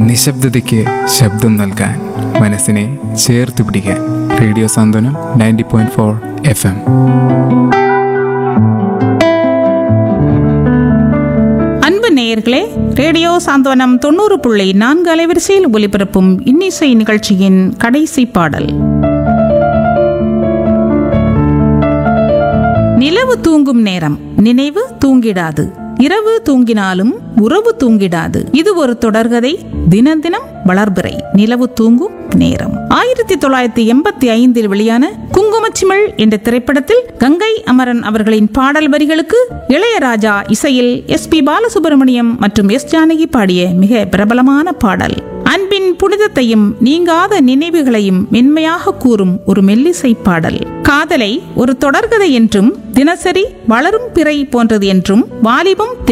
നിശബ്ദതയ്ക്ക് ശബ്ദം നൽകാൻ മനസ്സിനെ ചേർത്ത് പിടിക്കാൻ radio Santhwanam ninety point four F M அன்பு நேயர்களே ரேடியோ சாந்தவனம் தொண்ணூறு புள்ளி நான்கு அலைவரிசையில் ஒலிபரப்பும் இன்னிசை நிகழ்ச்சியின் கடைசி பாடல் நிலவு தூங்கும் நேரம் நினைவு தூங்கிடாது இரவு தூங்கினாலும் உறவு தூங்கிடாது இது ஒரு தொடர்கதை தினம் தினம் வளர்பிறை நிலவு தூங்கும் நேரம் ஆயிரத்தி தொள்ளாயிரத்தி எண்பத்தி ஐந்தில் வெளியான குங்குமச்சிமிழ் என்ற திரைப்படத்தில் கங்கை அமரன் அவர்களின் பாடல் வரிகளுக்கு இளையராஜா இசையில் எஸ் பி பாலசுப்ரமணியம் மற்றும் எஸ் ஜானகி பாடிய மிக பிரபலமான பாடல் அன்பின் புனிதத்தையும் நீங்காத நினைவுகளையும் மென்மையாக கூறும் ஒரு மெல்லிசை பாடல் காதலை ஒரு தொடர்கதை என்றும் தினசரி வளரும் பிறை போன்றது என்றும் வாலிபம்